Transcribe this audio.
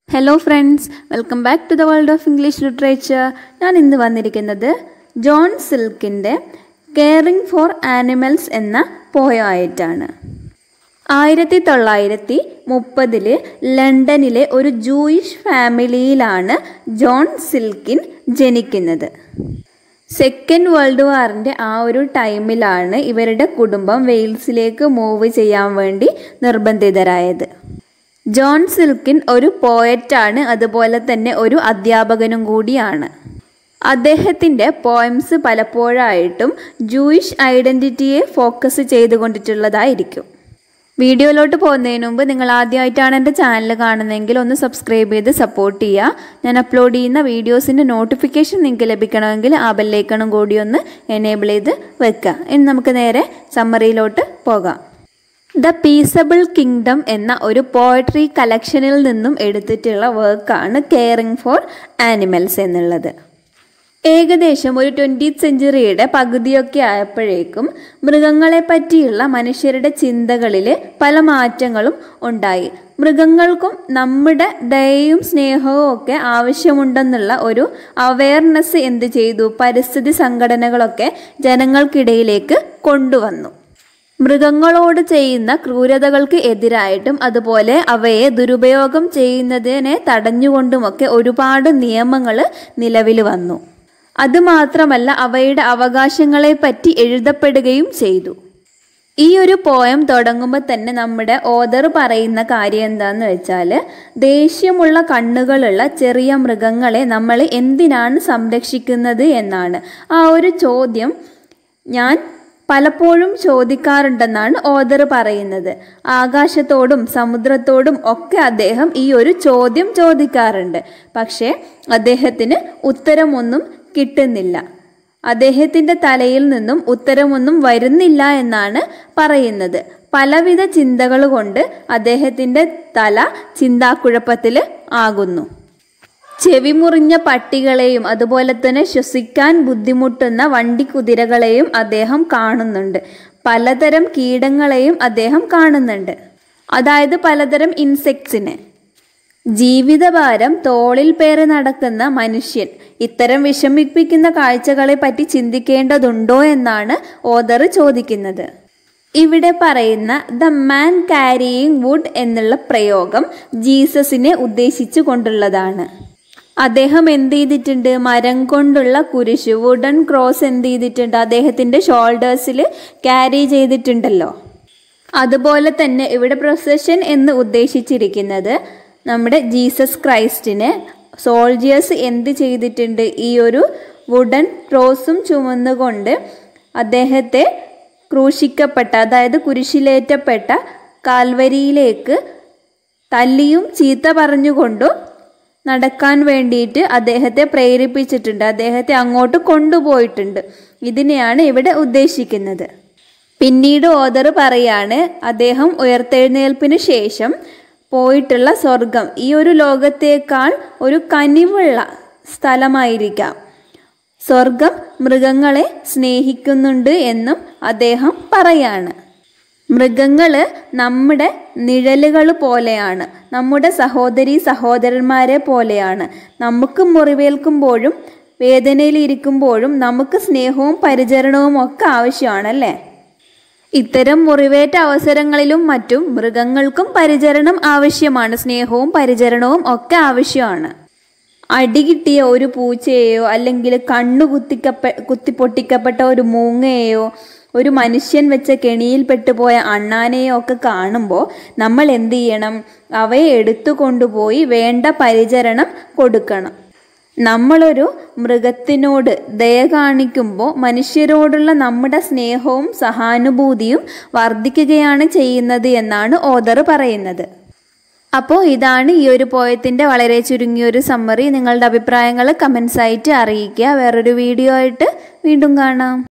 hello friends welcome back to the world of English literature ഞാൻ ഇന്ന് വന്നിരിക്കുന്നത് John സിൽക്കിൻ്റെ കെയറിംഗ് ഫോർ ആനിമൽസ് എന്ന പോയമായിട്ടാണ് ആയിരത്തി തൊള്ളായിരത്തി മുപ്പതില് ലണ്ടനിലെ ഒരു ജൂയിഷ് ഫാമിലിയിലാണ് ജോൺ സിൽക്കിൻ ജനിക്കുന്നത് സെക്കൻഡ് വേൾഡ് വാറിൻ്റെ ആ ഒരു ടൈമിലാണ് ഇവരുടെ കുടുംബം വെയിൽസിലേക്ക് മൂവ് ചെയ്യാൻ വേണ്ടി നിർബന്ധിതരായത് ജോൺ സിൽക്കിൻ ഒരു പോയറ്റാണ് അതുപോലെ തന്നെ ഒരു അധ്യാപകനും കൂടിയാണ് അദ്ദേഹത്തിൻ്റെ പോയംസ് പലപ്പോഴായിട്ടും ജൂയിഷ് ഐഡൻറ്റിറ്റിയെ ഫോക്കസ് ചെയ്തുകൊണ്ടിട്ടുള്ളതായിരിക്കും വീഡിയോയിലോട്ട് പോകുന്നതിന് മുമ്പ് നിങ്ങൾ ആദ്യമായിട്ടാണ് എൻ്റെ ചാനൽ കാണുന്നതെങ്കിൽ ഒന്ന് സബ്സ്ക്രൈബ് ചെയ്ത് സപ്പോർട്ട് ചെയ്യുക ഞാൻ അപ്ലോഡ് ചെയ്യുന്ന വീഡിയോസിൻ്റെ നോട്ടിഫിക്കേഷൻ നിങ്ങൾക്ക് ലഭിക്കണമെങ്കിൽ ആ ബെല്ലൈക്കണും കൂടി ഒന്ന് എനേബിൾ ചെയ്ത് വെക്കുക ഇനി നമുക്ക് നേരെ സമ്മറിയിലോട്ട് പോകാം ദ പീസബിൾ കിങ്ഡം എന്ന ഒരു പോയട്രി കളക്ഷനിൽ നിന്നും എടുത്തിട്ടുള്ള വർക്കാണ് കെയറിംഗ് ഫോർ ആനിമൽസ് എന്നുള്ളത് ഏകദേശം ഒരു ട്വൻറ്റീത്ത് സെഞ്ചുറിയുടെ പകുതിയൊക്കെ ആയപ്പോഴേക്കും മൃഗങ്ങളെ പറ്റിയുള്ള മനുഷ്യരുടെ ചിന്തകളിൽ പല മാറ്റങ്ങളും ഉണ്ടായി മൃഗങ്ങൾക്കും നമ്മുടെ ദയയും സ്നേഹവും ഒക്കെ ആവശ്യമുണ്ടെന്നുള്ള ഒരു അവയർനെസ് എന്ത് ചെയ്തു പരിസ്ഥിതി സംഘടനകളൊക്കെ ജനങ്ങൾക്കിടയിലേക്ക് കൊണ്ടുവന്നു മൃഗങ്ങളോട് ചെയ്യുന്ന ക്രൂരതകൾക്ക് എതിരായിട്ടും അതുപോലെ അവയെ ദുരുപയോഗം ചെയ്യുന്നതിനെ തടഞ്ഞുകൊണ്ടുമൊക്കെ ഒരുപാട് നിയമങ്ങൾ നിലവിൽ വന്നു അതുമാത്രമല്ല അവയുടെ അവകാശങ്ങളെ പറ്റി എഴുതപ്പെടുകയും ചെയ്തു ഈ ഒരു പോയം തുടങ്ങുമ്പോൾ തന്നെ നമ്മുടെ ഓദർ പറയുന്ന കാര്യം എന്താന്ന് വെച്ചാൽ ദേഷ്യമുള്ള കണ്ണുകളുള്ള ചെറിയ മൃഗങ്ങളെ നമ്മൾ എന്തിനാണ് സംരക്ഷിക്കുന്നത് എന്നാണ് ആ ഒരു ചോദ്യം ഞാൻ പലപ്പോഴും ചോദിക്കാറുണ്ടെന്നാണ് ഓദർ പറയുന്നത് ആകാശത്തോടും സമുദ്രത്തോടും ഒക്കെ അദ്ദേഹം ഈ ഒരു ചോദ്യം ചോദിക്കാറുണ്ട് പക്ഷേ അദ്ദേഹത്തിന് ഉത്തരമൊന്നും കിട്ടുന്നില്ല അദ്ദേഹത്തിൻ്റെ തലയിൽ നിന്നും ഉത്തരമൊന്നും വരുന്നില്ല എന്നാണ് പറയുന്നത് പലവിധ ചിന്തകൾ കൊണ്ട് അദ്ദേഹത്തിൻ്റെ തല ചിന്താക്കുഴപ്പത്തിൽ ആകുന്നു ചെവിമുറിഞ്ഞ പട്ടികളെയും അതുപോലെ തന്നെ ശ്വസിക്കാൻ ബുദ്ധിമുട്ടുന്ന വണ്ടിക്കുതിരകളെയും അദ്ദേഹം കാണുന്നുണ്ട് പലതരം കീടങ്ങളെയും അദ്ദേഹം കാണുന്നുണ്ട് അതായത് പലതരം ഇൻസെക്ട്സിനെ ജീവിതഭാരം തോളിൽ പേറി നടക്കുന്ന മനുഷ്യൻ ഇത്തരം വിഷമിപ്പിക്കുന്ന കാഴ്ചകളെ പറ്റി ചിന്തിക്കേണ്ടതുണ്ടോ എന്നാണ് ഓദർ ചോദിക്കുന്നത് ഇവിടെ പറയുന്ന ദ മാൻ ക്യാരിയിങ് വുഡ് എന്നുള്ള പ്രയോഗം ജീസസിനെ ഉദ്ദേശിച്ചു കൊണ്ടുള്ളതാണ് അദ്ദേഹം എന്ത് ചെയ്തിട്ടുണ്ട് മരം കൊണ്ടുള്ള കുരിശ് വുഡൻ ക്രോസ് എന്ത് ചെയ്തിട്ടുണ്ട് അദ്ദേഹത്തിൻ്റെ ഷോൾഡേഴ്സിൽ ക്യാരി ചെയ്തിട്ടുണ്ടല്ലോ അതുപോലെ തന്നെ ഇവിടെ പ്രൊസഷൻ എന്ന് ഉദ്ദേശിച്ചിരിക്കുന്നത് നമ്മുടെ ജീസസ് ക്രൈസ്റ്റിനെ സോൾജിയേഴ്സ് എന്ത് ചെയ്തിട്ടുണ്ട് ഈ ഒരു വുഡൻ ക്രോസും ചുമന്നുകൊണ്ട് അദ്ദേഹത്തെ ക്രൂശിക്കപ്പെട്ട അതായത് കുരിശിലേറ്റപ്പെട്ട കാൽവരിയിലേക്ക് തല്ലിയും ചീത്ത പറഞ്ഞുകൊണ്ടും നടക്കാൻ വേണ്ടിയിട്ട് അദ്ദേഹത്തെ പ്രേരിപ്പിച്ചിട്ടുണ്ട് അദ്ദേഹത്തെ അങ്ങോട്ട് കൊണ്ടുപോയിട്ടുണ്ട് ഇതിനെയാണ് ഇവിടെ ഉദ്ദേശിക്കുന്നത് പിന്നീട് ഓദർ പറയാണ് അദ്ദേഹം ഉയർത്തെഴുന്നേൽപ്പിന് ശേഷം പോയിട്ടുള്ള സ്വർഗം ഈ ഒരു ലോകത്തേക്കാൾ ഒരു കനിവുള്ള സ്ഥലമായിരിക്കാം സ്വർഗം മൃഗങ്ങളെ സ്നേഹിക്കുന്നുണ്ട് എന്നും അദ്ദേഹം പറയാണ് മൃഗങ്ങൾ നമ്മുടെ നിഴലുകൾ പോലെയാണ് നമ്മുടെ സഹോദരി സഹോദരന്മാരെ പോലെയാണ് നമുക്ക് മുറിവേൽക്കുമ്പോഴും വേദനയിലിരിക്കുമ്പോഴും നമുക്ക് സ്നേഹവും പരിചരണവും ഒക്കെ ആവശ്യമാണല്ലേ ഇത്തരം മുറിവേറ്റ അവസരങ്ങളിലും മറ്റും മൃഗങ്ങൾക്കും പരിചരണം ആവശ്യമാണ് സ്നേഹവും പരിചരണവും ഒക്കെ ആവശ്യമാണ് അടി കിട്ടിയ ഒരു പൂച്ചയെയോ അല്ലെങ്കിൽ കണ്ണു കുത്തിക്കപ്പെ കുത്തിപ്പൊട്ടിക്കപ്പെട്ട ഒരു മൂങ്ങയെയോ ഒരു മനുഷ്യൻ വെച്ച കെണിയിൽ പെട്ടുപോയ അണ്ണാനെയോ ഒക്കെ കാണുമ്പോൾ നമ്മൾ എന്ത് ചെയ്യണം അവയെ എടുത്തു കൊണ്ടുപോയി വേണ്ട പരിചരണം കൊടുക്കണം നമ്മളൊരു മൃഗത്തിനോട് ദയ കാണിക്കുമ്പോൾ മനുഷ്യരോടുള്ള നമ്മുടെ സ്നേഹവും സഹാനുഭൂതിയും വർദ്ധിക്കുകയാണ് ചെയ്യുന്നത് എന്നാണ് ഓദർ പറയുന്നത് അപ്പോൾ ഇതാണ് ഈ ഒരു പോയത്തിൻ്റെ വളരെ ചുരുങ്ങിയൊരു സമ്മറി നിങ്ങളുടെ അഭിപ്രായങ്ങൾ കമൻസ് ആയിട്ട് അറിയിക്കുക വേറൊരു വീഡിയോ ആയിട്ട് വീണ്ടും കാണാം